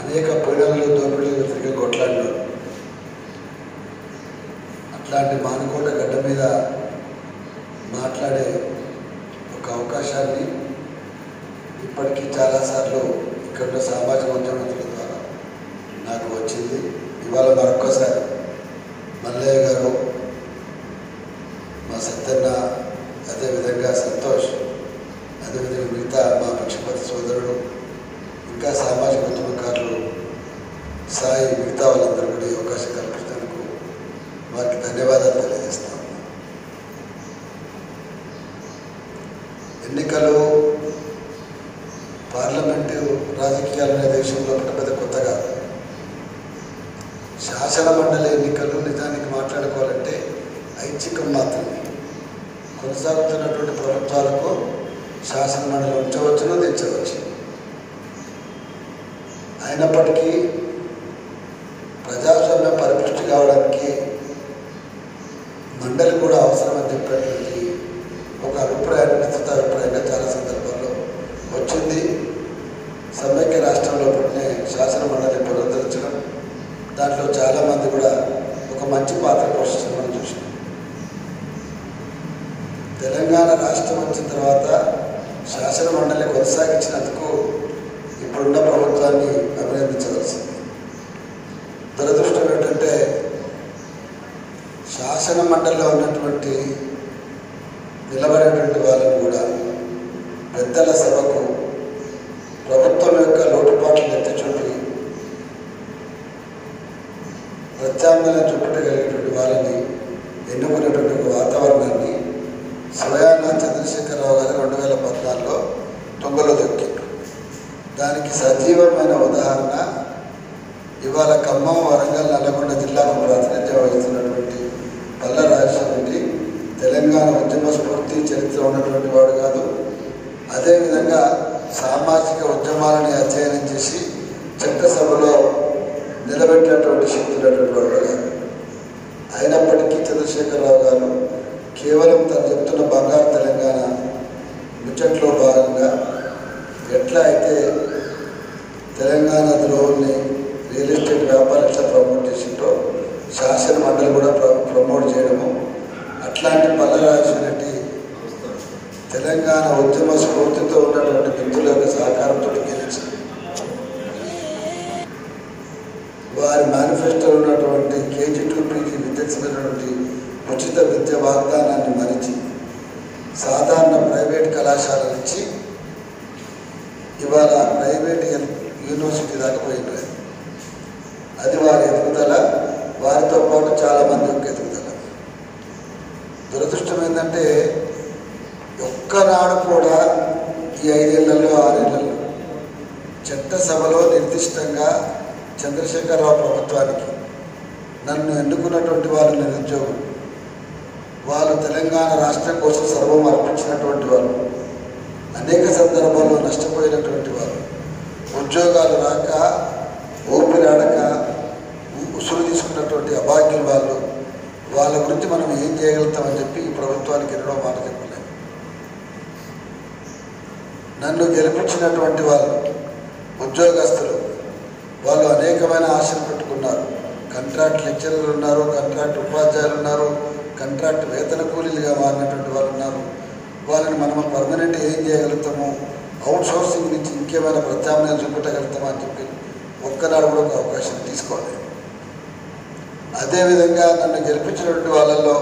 అనేక పీడనలు దోపిడీలు తిరిగి కొట్లాడినారు అట్లాంటి మానుకోట గడ్డ మీద మాట్లాడే ఒక అవకాశాన్ని ఇప్పటికీ చాలాసార్లు ఇక్కడ ఉన్న సామాజిక ఉద్యమతుల ద్వారా నాకు వచ్చింది ఇవాళ మరొక్కసారి మల్లయ్య గారు మా సత్యన్న అదేవిధంగా సంతోష్ అదేవిధంగా మిగతా మా పక్షపతి సోదరుడు ఇంకా సామాజిక ఉద్యమకారులు సాయి మిగతా వాళ్ళందరూ కూడా ఈ అవకాశం కల్పించినందుకు వారికి ధన్యవాదాలు తెలియజేస్తాం ఎన్నికలు పార్లమెంటు రాజకీయాలు అనే దేశంలో పెద్ద పెద్ద కొత్తగా శాసన మండలి ఎన్నికలు నిజానికి మాట్లాడుకోవాలంటే ఐచ్ఛికం మాత్రమే కొనసాగుతున్నటువంటి ప్రభుత్వాలకు శాసన మండలి ఉంచవచ్చును తెచ్చవచ్చు అయినప్పటికీ ప్రజాస్వామ్యం పరిపుష్టి కావడానికి మండలి కూడా అవసరమని చెప్పేటువంటి ఒక అభిప్రాయాన్ని విస్తృత అభిప్రాయంగా చాలా సందర్భాల్లో వచ్చింది సమైక్య రాష్ట్రంలో పుట్టిన శాసన మండలి పునరుద్ధరించడం దాంట్లో చాలామంది కూడా ఒక మంచి పాత్ర పోషించడం మనం చూసినాం తెలంగాణ రాష్ట్రం వచ్చిన తర్వాత శాసన మండలి కొనసాగించినందుకు ఇప్పుడున్న ప్రభుత్వాన్ని అభినందించవలసింది దురదృష్టం ఏంటంటే శాసన మండలిలో ఉన్నటువంటి నిలబడేటువంటి వాళ్ళని కూడా పెద్దల సభకు ప్రభుత్వం యొక్క లోటుపాట్లు ఎత్తి చూపి ప్రత్యామ్నాయం చూపెట్టగలిగేటువంటి వాళ్ళని ఎన్నుకునేటువంటి ఒక వాతావరణాన్ని స్వయాన చంద్రశేఖరరావు గారు రెండు వేల పద్నాలుగులో తుంగలో దొక్కిండు దానికి సజీవమైన ఉదాహరణ ఇవాళ ఖమ్మం వరంగల్ నల్లగొండ జిల్లాకు ప్రాతినిధ్యం వహిస్తున్నటువంటి పల్ల రాజశేఖరెడ్డి తెలంగాణ ఉద్యమ స్ఫూర్తి చరిత్ర ఉన్నటువంటి వాడు కాదు అదేవిధంగా సామాజిక ఉద్యమాలని అధ్యయనం చేసి చట్టసభలో నిలబెట్టినటువంటి శక్తి ఉన్నటువంటి వాడు కాదు అయినప్పటికీ చంద్రశేఖరరావు గారు కేవలం తను చెప్తున్న బంగారు తెలంగాణ ముచ్చట్లో భాగంగా ఎట్లా అయితే తెలంగాణ ద్రోహుల్ని రియల్ ఎస్టేట్ వ్యాపారం ఎట్లా ప్రమోట్ చేసిందో శాసన మండలి కూడా ప్ర- ప్రమోట్ చేయడము అట్లాంటి పల్లరాజరెడ్డి తెలంగాణ ఉద్యమ స్ఫూర్తితో ఉన్నటువంటి వ్యక్తుల యొక్క సహకారంతో గెలిచి వారి మేనిఫెస్టోలో ఉన్నటువంటి కేజీ టు పీజీ విద్యసినటువంటి ఉచిత విద్య వాగ్దానాన్ని మరిచి సాధారణ ప్రైవేట్ కళాశాలల నుంచి ఇవాళ ప్రైవేట్ ఎల్- యూనివర్సిటీ దాకా పోయింది అది వారి ఎదుగుదల వారితో పాటు చాలామంది యొక్క ఎదుగుదల దురదృష్టం ఏంటంటే ఒక్కనాడు కూడా ఈ ఐదేళ్లలో ఆరేళ్లలో చట్టసభలో నిర్దిష్టంగా చంద్రశేఖరరావు ప్రభుత్వానికి నన్ను ఎన్నుకున్నటువంటి వాళ్ళు నిరుద్యోగులు వాళ్ళు తెలంగాణ రాష్ట్రం కోసం సర్వం అర్పించినటువంటి వాళ్ళు అనేక సందర్భాల్లో నష్టపోయినటువంటి వారు ఉద్యోగాలు రాక ఊపిరాడక ఉ- ఉసురు తీసుకున్నటువంటి అభాగ్యులు వాళ్ళు వాళ్ళ గురించి మనం ఏం చేయగలుగుతామని చెప్పి ఈ ప్రభుత్వానికి ఎన్నడో మాట చెప్పలేదు నన్ను గెలిపించినటువంటి వాళ్ళు ఉద్యోగస్తులు వాళ్ళు అనేకమైన ఆశలు పెట్టుకున్నారు కంట్రాక్ట్ లెక్చరర్లు ఉన్నారు కంట్రాక్ట్ ఉపాధ్యాయులు ఉన్నారు కంట్రాక్ట్ వేతన కూలీలుగా మారినటువంటి వాళ్ళు ఉన్నారు వాళ్ళని మనం పర్మనెంట్ ఏం చేయగలుగుతాము అవుట్ సోర్సింగ్ నుంచి ఇంకేమైనా ప్రత్యామ్నాయం చూపెట్టగలుగుతామా అని చెప్పి ఒక్కనాడు కూడా ఒక అవకాశం తీసుకోలేదు అదేవిధంగా నన్ను గెలిపించినటువంటి వాళ్ళల్లో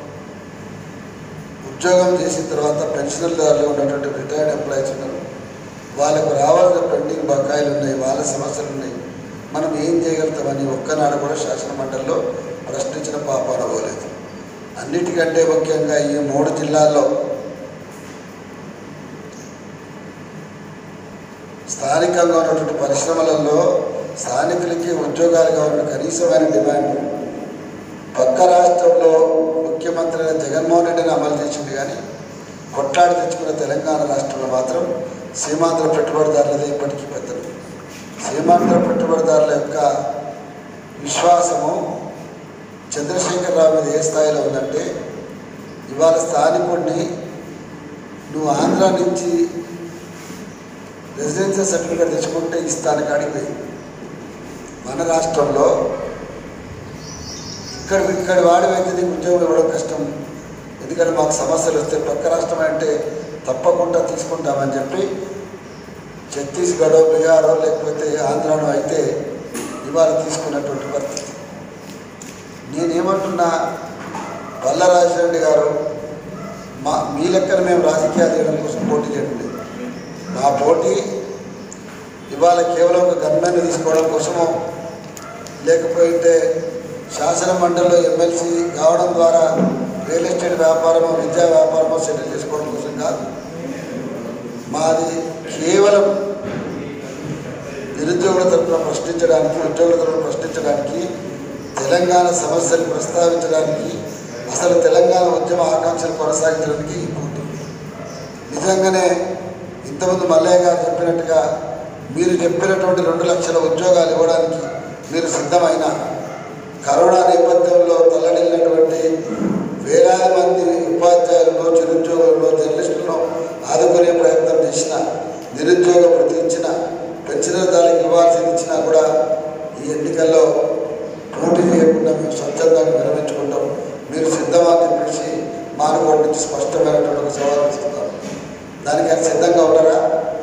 ఉద్యోగం చేసిన తర్వాత పెన్షనర్దారులు ఉన్నటువంటి రిటైర్డ్ ఎంప్లాయీస్ ఉన్నారు వాళ్ళకు రావాల్సిన పెండింగ్ బకాయిలు ఉన్నాయి వాళ్ళ సమస్యలు ఉన్నాయి మనం ఏం చేయగలుగుతామని ఒక్కనాడు కూడా శాసన మండలిలో ప్రశ్నించిన పాపాన పోలేదు అన్నిటికంటే ముఖ్యంగా ఈ మూడు జిల్లాల్లో స్థానికంగా ఉన్నటువంటి పరిశ్రమలలో స్థానికులకి ఉద్యోగాలు కావాలని కనీసమైన డిమాండ్ పక్క రాష్ట్రంలో ముఖ్యమంత్రి అయిన జగన్మోహన్ రెడ్డిని అమలు చేసింది కానీ కొట్లాడి తెచ్చుకున్న తెలంగాణ రాష్ట్రంలో మాత్రం సీమాంధ్ర పెట్టుబడిదారులదే ఇప్పటికీ పెద్దలు సీమాంధ్ర పెట్టుబడిదారుల యొక్క విశ్వాసము చంద్రశేఖరరావు మీద ఏ స్థాయిలో ఉందంటే ఇవాళ స్థానికుడిని నువ్వు ఆంధ్ర నుంచి రెసిడెన్షియల్ సర్టిఫికేట్ తెచ్చుకుంటే ఈ స్థానికి అడిగిపోయి మన రాష్ట్రంలో ఇక్కడ ఇక్కడ వాడివైతే నీకు ఉద్యోగం ఇవ్వడం కష్టం ఎందుకంటే మాకు సమస్యలు వస్తే పక్క రాష్ట్రం అంటే తప్పకుండా తీసుకుంటామని చెప్పి ఛత్తీస్గఢ్ బీహార్ లేకపోతే ఆంధ్రాలో అయితే ఇవాళ తీసుకున్నటువంటి పరిస్థితి నేనేమంటున్నా వల్లరాజరెడ్డి గారు మా మీ లెక్కన మేము రాజకీయాలు చేయడం కోసం పోటీ చేయడం లేదు మా పోటీ ఇవాళ కేవలం ఒక గన్మెన్ తీసుకోవడం కోసమో లేకపోతే శాసన మండలిలో ఎమ్మెల్సీ కావడం ద్వారా రియల్ ఎస్టేట్ వ్యాపారమో విద్యా వ్యాపారమో సెటిల్ చేసుకోవడం కోసం కాదు మాది కేవలం నిరుద్యోగుల తరఫున ప్రశ్నించడానికి ఉద్యోగుల తరఫున ప్రశ్నించడానికి తెలంగాణ సమస్యలు ప్రస్తావించడానికి అసలు తెలంగాణ ఉద్యమ ఆకాంక్షలు కొనసాగించడానికి ఈ పోటీ నిజంగానే ఇంతకుముందు మల్లయ్య గారు చెప్పినట్టుగా మీరు చెప్పినటువంటి రెండు లక్షల ఉద్యోగాలు ఇవ్వడానికి మీరు సిద్ధమైన కరోనా నేపథ్యంలో తల్లడిల్లినటువంటి వేలాది మంది ఉపాధ్యాయులను చిరుద్యోగులను జర్నలిస్టులను ఆదుకునే ప్రయత్నం చేసిన నిరుద్యోగ వృత్తి ఇచ్చిన పెన్షనర్దానికి ఇవ్వాల్సింది ఇచ్చినా కూడా ఈ ఎన్నికల్లో పోటీ చేయకుండా మేము స్వచ్ఛందాన్ని విరమించుకుంటాం మీరు సిద్ధమా అని చెప్పేసి మానుకోటి నుంచి స్పష్టమైనటువంటి ఒక సవాల్ ఇస్తున్నాం దానికైనా సిద్ధంగా ఉన్నారా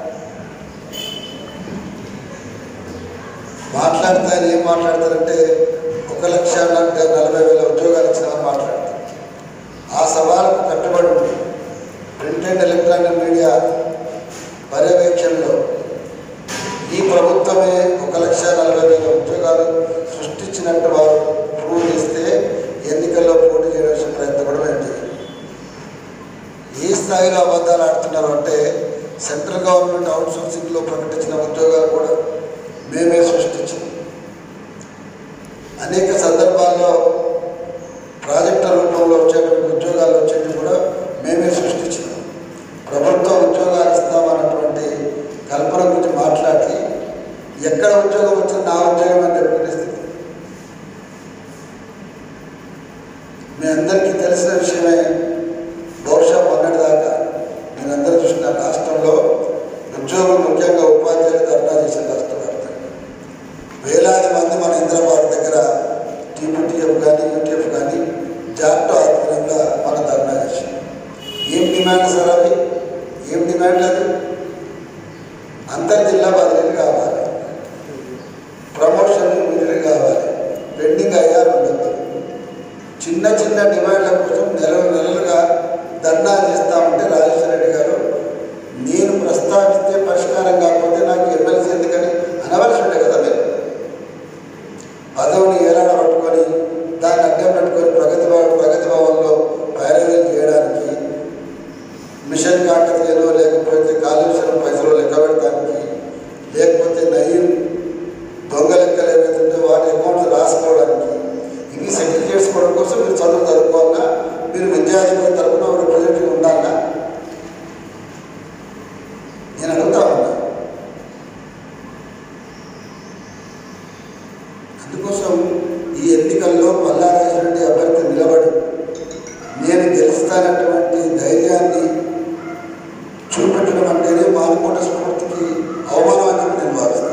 మాట్లాడితే ఆయన ఏం మాట్లాడతారంటే ఒక లక్ష అంటే నలభై వేల ఉద్యోగాలు ఇచ్చినామని మాట్లాడతారు ఆ సవాలుకు కట్టుబడి ఉంది ప్రింట్ అండ్ ఎలక్ట్రానిక్ మీడియా పర్యవేక్షణలో ఈ ప్రభుత్వమే ఒక లక్ష నలభై వేల ఉద్యోగాలు సృష్టించినట్టు వారు ప్రూవ్ చేస్తే ఎన్నికల్లో పోటీ చేయవలసిన ప్రయత్నం కూడా మేము చేయాలి ఏ స్థాయిలో అబద్ధాలు ఆడుతున్నారు అంటే సెంట్రల్ గవర్నమెంట్ అవుట్ సోర్సింగ్లో ప్రకటించిన ఉద్యోగాలు కూడా మేమే సృష్టించాం అనేక సందర్భాల్లో ప్రాజెక్టుల రూపంలో వచ్చేటువంటి ఉద్యోగాలు వచ్చేవి కూడా మేమే సృష్టించినాం ప్రభుత్వ ఉద్యోగాలు ఇస్తామన్నటువంటి కల్పన గురించి మాట్లాడి ఎక్కడ ఉద్యోగం వచ్చింది నా ఉద్యోగం అని చెప్పుకునే స్థితి మీ అందరికీ తెలిసిన విషయమే బహుశా మొన్నటిదాకా మీరందరూ చూసిన రాష్ట్రంలో ఉద్యోగులు ముఖ్యంగా ఉపాధ్యాయులు ధర్నా చేసిన రాష్ట్ర వ్యాప్తంగా వేలాది మంది మన ఇంద్రాబాద్ దగ్గర టీపీటీఎఫ్ కానీ యూటీఎఫ్ కానీ జాట్ ఆధ్వర్యంగా మన ధర్నా చేసాం ఏం డిమాండ్ సార్ అది ఏం డిమాండ్ అది అంతర్ జిల్లా బదిలీలు కావాలి ప్రమోషన్ మిగిలి కావాలి పెండింగ్ అయ్యారు ఉండదు చిన్న చిన్న డిమాండ్ల కోసం నెలలు నెలలుగా ధర్నా చేస్తామంటే రాజేశ్వర రెడ్డి గారు నేను ప్రస్తావిస్తే పరిష్కారం కాకపోతే నాకు ఎమ్మెల్సీ ఎందుకని అనవలసి ఉండే కదా మీరు పదవిని ఏలాడ పట్టుకొని దాన్ని అడ్డం పెట్టుకొని ప్రగతి భవన్ ప్రగతి భవన్లో పైరవీలు చేయడానికి మిషన్ కాకతీయలో లేకపోతే కాళేశ్వరం పైసలు లెక్క పెడతానికి లేకపోతే నయీం దొంగ లెక్కలు ఏవైతే ఉంటే వాటి అకౌంట్స్ రాసుకోవడానికి ఇవి సెటిల్ చేసుకోవడం కోసం మీరు చదువు చదువుకోవాలా మీరు విద్యార్థుల తరఫున ఒక రిప్రజెంటేటివ్ ఉండాలా నేను అడుగుతా ఉన్నా అందుకోసం ఈ ఎన్నికల్లో పల్లారాజరెడ్డి అభ్యర్థి నిలబడి నేను గెలుస్తానటువంటి ధైర్యాన్ని చూపెట్టడం అంటేనే మానుకోట స్ఫూర్తికి అవమానం అని చెప్పి నేను భావిస్తాను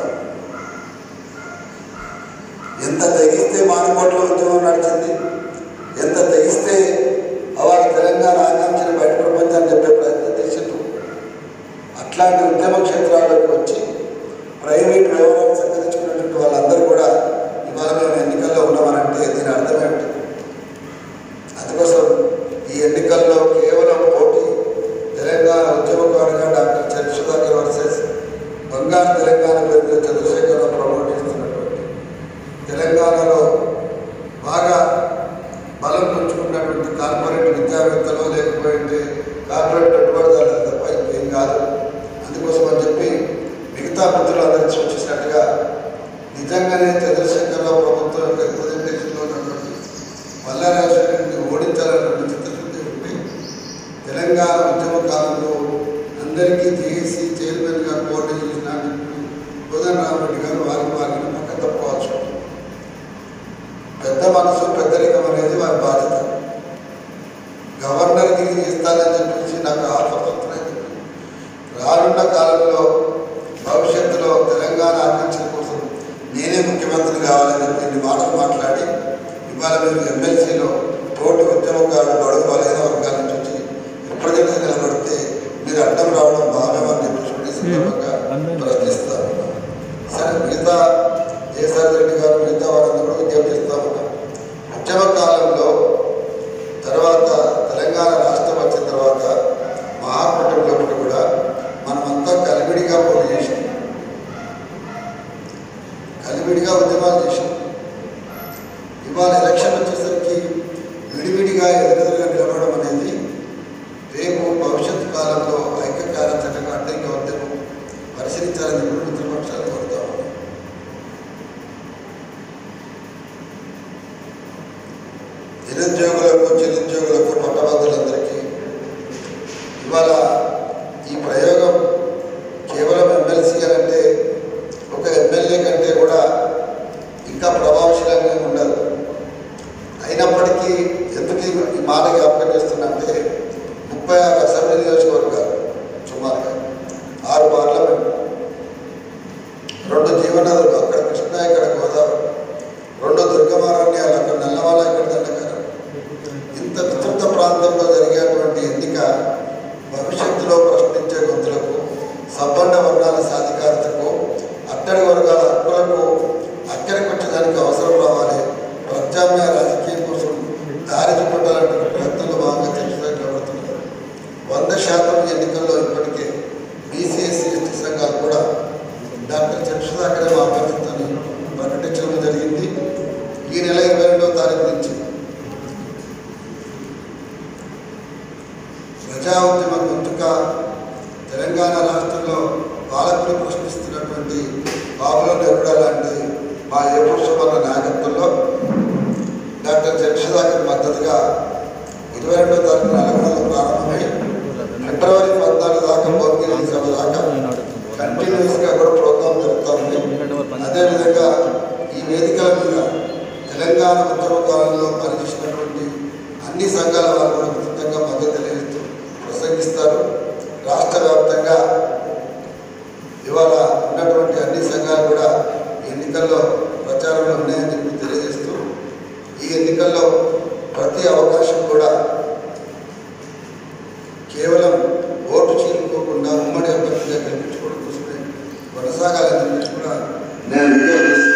ఎంత తెగిస్తే మానుకోటలో ఉద్యమం నడిచింది ఎంత తెగిస్తే అవాళ తెలంగాణ ఆకాంక్షను బయట ప్రపంచాన్ని చెప్పే ప్రయత్నం చేసిండు అట్లాంటి ఉద్యమ క్షేత్రాల్లోకి వచ్చి ప్రైవేట్ వ్యవహారాలు సంఘటించుకున్నటువంటి వాళ్ళందరూ కూడా ఇవాళ మేము ఎన్నికల్లో ఉన్నామనంటే దీని అర్థం ఏమిటి అందుకోసం ఈ ఎన్నికల్లో కేవలం పోటీ తెలంగాణ ఉద్యమకారుడిగా డాక్టర్ చంద్ర సుధాకర్ వర్సెస్ బంగారు తెలంగాణ పేరుతో చంద్రశేఖరరావు ప్రమోట్ చేస్తున్నటువంటి తెలంగాణలో బాగా బలం పుంజుకున్నటువంటి కార్పొరేట్ విద్యావేత్తలు లేకపోతే కార్పొరేట్ పెట్టుబడిదారులు తప్ప ఇంకేం కాదు అందుకోసం అని చెప్పి మిగతా మిత్రులు అందరికీ సూచించినట్టుగా నిజంగానే చంద్రశేఖరరావు ప్రభుత్వం యొక్క రిప్రజెంటేషన్లో ఉన్నటువంటి వల్లారాజరెడ్డిని ఓడించాలన్నటువంటి చిత్తశుద్ధి ఉంటే తెలంగాణ ఉద్యమ కాలంలో అందరికీ జేఏసీ చైర్మన్గా పోటీ చేసిన కోదన్ రామరెడ్డి గారు వారి వారిని పక్క తప్పుకోవాల్సి ఉంటుంది పెద్ద మనసు పెద్దరికం అనేది వారి బాధ్యత గవర్నర్ గిరి ఇస్తానని చెప్పేసి నాకు ఆఫర్ వస్తున్నాయి రానున్న కాలంలో భవిష్యత్తులో తెలంగాణ ఆకాంక్షల కోసం నేనే నేనే ముఖ్యమంత్రి కావాలని చెప్పి ఇన్ని మాటలు మాట్లాడి ఇవాళ మీరు ఎమ్మెల్సీలో తోటి ఉద్యమకారులు బడుగు బలైన వర్గాల నుంచి వచ్చి ఎప్పటికైనా నిలబడితే మీరు అడ్డం రావడం భావ్యమని చెప్పేసి కూడా ఈ సందర్భంగా ప్రశ్నిస్తారు సరే మిగతా జయసారి రెడ్డి గారు మిగతా వారందరూ కూడా విజ్ఞప్తి చేస్తా ఉన్నాం ఉద్యమ కాలంలో తర్వాత తెలంగాణ రాష్ట్రం వచ్చిన తర్వాత మహాకూటమిలో కూడా మనమంతా కలివిడిగా పోటీ చేసాం కలివిడిగా ఉద్యమాలు చేసాం ఇవాళ ఎలక్షన్ వచ్చేసరికి విడివిడిగా ఎదురెదురుగా నిలబడడం అనేది రేపు భవిష్యత్ కాలంలో ఐక్య కార్యాచరణగా అడ్డంగా ఉద్యమం పరిశీలించాలని చెప్పి మిత్రపక్షాలు కోరుతా ఉన్నాం నిరుద్యోగులకు చిరుద్యోగులకు పట్టభద్రులందరికీ ఇవాళ ఈ ప్రయోగం కేవలం ఎమ్మెల్సీ అంటే ఒక ఎమ్మెల్యే కంటే కూడా ఇంకా ప్రభావశీలంగా ఉండదు అయినప్పటికీ ఎందుకు ఈ- ఈ మాట జ్ఞాపకం చేస్తున్నంటే ముప్పై ఆరు అసెంబ్లీ నియోజకవర్గాలు సుమారుగా ఆరు పార్లమెంట్ రెండు జీవనదులు అక్కడ కృష్ణా ఇక్కడ గోదావరి రెండు దుర్గమారణ్యాలు అక్కడ నల్లవాళ్ళ ఇక్కడ దండకారం ఇంత విస్తృత ప్రాంతంలో జరిగేటువంటి ఎన్నిక భవిష్యత్తులో ప్రశ్నించే గొంతులకు సబ్బండ వర్గాల సాధికారతకు అట్టడి వర్గాల హక్కులకు అక్కడికి వచ్చేదానికి అవసరం రావాలి ప్రత్యామ్నాయ రాజకీయం కోసం దారి చూపట్టాలంటే ప్రయత్నంలో భాగంగా చర్చించబడుతున్నారు వంద శాతం ఎన్నికల్లో ఇప్పటికే బీసీఎస్సీ ఎస్టీ సంఘాలు కూడా డాక్టర్ చంద్రశేఖర్ మా అభ్యర్థిత్వాన్ని ప్రకటించడం జరిగింది ఈ నెల ఇరవై రెండవ తారీఖు నుంచి ప్రజా ఉద్యమ గొంతుక తెలంగాణ రాష్ట్రంలో పాలకులు ప్రశ్నిస్తున్నటువంటి బాబులో నెహ్రూ లాంటి మా ఏ పురుషవర్ల నాయకత్వంలో డాక్టర్ చంద్రశేఖర్ మద్దతుగా ఇరవై రెండవ తారీఖు నల్గొండలో ప్రారంభమై ఫిబ్రవరి పద్నాలుగు దాకా భోగిరి సభ దాకా కంటిన్యూస్గా కూడా ప్రోగ్రాం జరుగుతూ ఉంది అదేవిధంగా ఈ వేదికల మీద తెలంగాణ ఉద్యమ కాలంలో పనిచేసినటువంటి అన్ని సంఘాల వారు కూడా విస్తృతంగా మద్దతు తెలియజేస్తూ ప్రసంగిస్తారు రాష్ట్ర వ్యాప్తంగా ఇవాళ ఉన్నటువంటి అన్ని సంఘాలు కూడా ఈ ఎన్నికల్లో ప్రచారంలో ఉన్నాయని చెప్పి తెలియజేస్తూ ఈ ఎన్నికల్లో ప్రతి అవకాశం కూడా కేవలం ఓటు చీలుకోకుండా ఉమ్మడి అభ్యర్థిగా గెలిపించుకోవడం కోసమే కొనసాగాలని చెప్పేసి కూడా నేను విజ్ఞప్తి చేస్తున్నాను.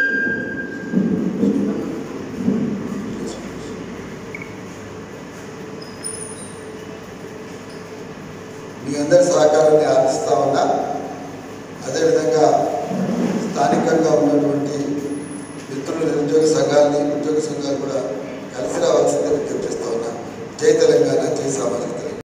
మీ అందరి సహకారాన్ని ఆశిస్తా ఉన్నా అదేవిధంగా స్థానికంగా ఉన్నటువంటి మిత్రులు నిరుద్యోగ సంఘాలని ఉద్యోగ సంఘాలు కూడా కలిసి రావాల్సిందే విజ్ఞప్తి చేస్తా ఉన్నా జై తెలంగాణ జై సామాజిక